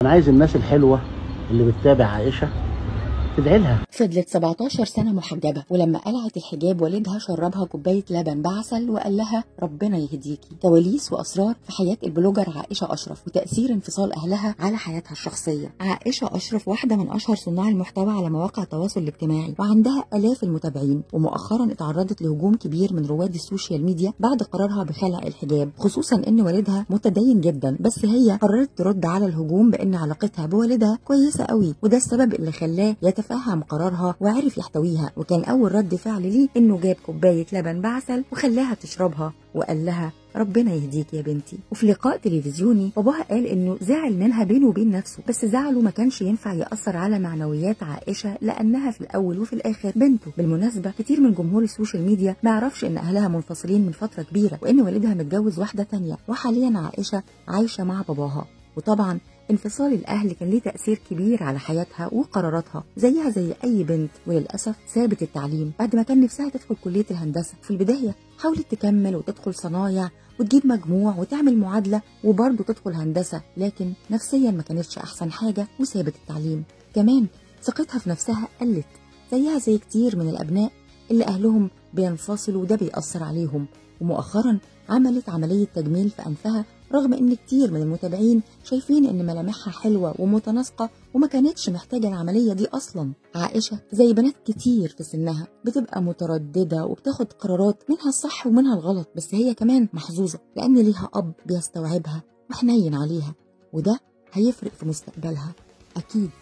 انا عايز الناس الحلوه اللي بتتابع عائشه تدعي لها فضلت 17 سنة محجبة ولما قلعت الحجاب والدها شربها كوباية لبن بعسل وقال لها ربنا يهديكي كواليس وأسرار في حياة البلوجر عائشة أشرف وتأثير انفصال أهلها على حياتها الشخصية عائشة أشرف واحدة من أشهر صناع المحتوى على مواقع التواصل الاجتماعي وعندها آلاف المتابعين ومؤخرا اتعرضت لهجوم كبير من رواد السوشيال ميديا بعد قرارها بخلع الحجاب خصوصا ان والدها متدين جدا بس هي قررت ترد على الهجوم بان علاقتها بوالدها كويسة قوي وده السبب اللي خلاه يتفهم قرارها وعرف يحتويها وكان اول رد فعل ليه انه جاب كوبايه لبن بعسل وخلاها تشربها وقال لها ربنا يهديك يا بنتي وفي لقاء تلفزيوني باباها قال انه زعل منها بينه وبين نفسه بس زعله ما كانش ينفع ياثر على معنويات عائشه لانها في الاول وفي الاخر بنته بالمناسبه كتير من جمهور السوشيال ميديا ما يعرفش ان اهلها منفصلين من فتره كبيره وان والدها متجوز واحده تانية وحاليا عائشه عايشه مع باباها وطبعا انفصال الأهل كان ليه تأثير كبير على حياتها وقراراتها زيها زي أي بنت وللأسف سابت التعليم بعد ما كان نفسها تدخل كلية الهندسة في البداية حاولت تكمل وتدخل صنايع وتجيب مجموع وتعمل معادلة وبرضه تدخل هندسة لكن نفسيا ما كانتش أحسن حاجة وسابت التعليم كمان ثقتها في نفسها قلت زيها زي كتير من الأبناء اللي أهلهم بينفصلوا وده بيأثر عليهم ومؤخرا عملت عملية تجميل في أنفها رغم ان كتير من المتابعين شايفين ان ملامحها حلوه ومتناسقه وما كانتش محتاجه العمليه دي اصلا عائشه زي بنات كتير في سنها بتبقى متردده وبتاخد قرارات منها الصح ومنها الغلط بس هي كمان محظوظه لان ليها اب بيستوعبها وحنين عليها وده هيفرق في مستقبلها اكيد